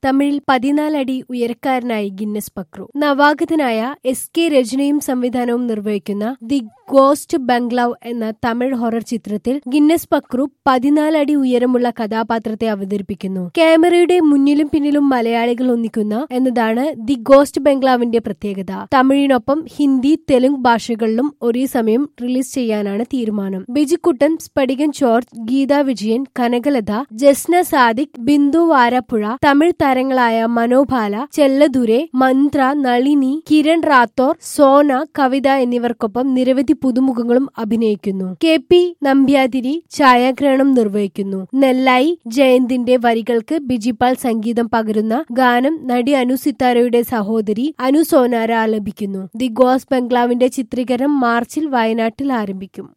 തമിഴിൽ പതിനാലടി ഉയരക്കാരനായി ഗിന്നസ് പക്രു നവാഗതനായ S K രചനയും സംവിധാനവും നിർവഹിക്കുന്ന ദി ഗോസ്റ്റ് ബംഗ്ലാവ് എന്ന തമിഴ് ഹൊറർ ചിത്രത്തിൽ ഗിന്നസ് പക്രു പതിനാലടി ഉയരമുള്ള കഥാപാത്രത്തെ അവതരിപ്പിക്കുന്നു ക്യാമറയുടെ മുന്നിലും പിന്നിലും മലയാളികൾ ഒന്നിക്കുന്ന എന്നതാണ് ദി ഗോസ്റ്റ് ബംഗ്ലാവിന്റെ പ്രത്യേകത തമിഴിനൊപ്പം ഹിന്ദി തെലുങ്ക് ഭാഷകളിലും ഒരേ സമയം റിലീസ് ചെയ്യാനാണ് തീരുമാനം ബിജിക്കുട്ടൻ സ്ഫടികൻ ജോർജ് ഗീതാ വിജയൻ കനകലത ജസ്ന സാദിഖ് ബിന്ദു വാരപ്പുഴ തമിഴ് താരങ്ങളായ മനോഭാല ചെല്ലദുരെ മന്ത്ര നളിനി കിരൺ റാത്തോർ സോന കവിത എന്നിവർക്കൊപ്പം നിരവധി പുതുമുഖങ്ങളും അഭിനയിക്കുന്നു കെ പി നമ്പ്യാതിരി ഛായാഗ്രഹണം നിർവഹിക്കുന്നു നെല്ലായി ജയന്തിന്റെ വരികൾക്ക് ബിജിപാൽ സംഗീതം പകരുന്ന ഗാനം നടി അനു സിത്താരയുടെ സഹോദരി അനു സോനാര ആലപിക്കുന്നു ദി ഗോസ് ബംഗ്ലാവിന്റെ ചിത്രീകരണം മാർച്ചിൽ വയനാട്ടിൽ ആരംഭിക്കും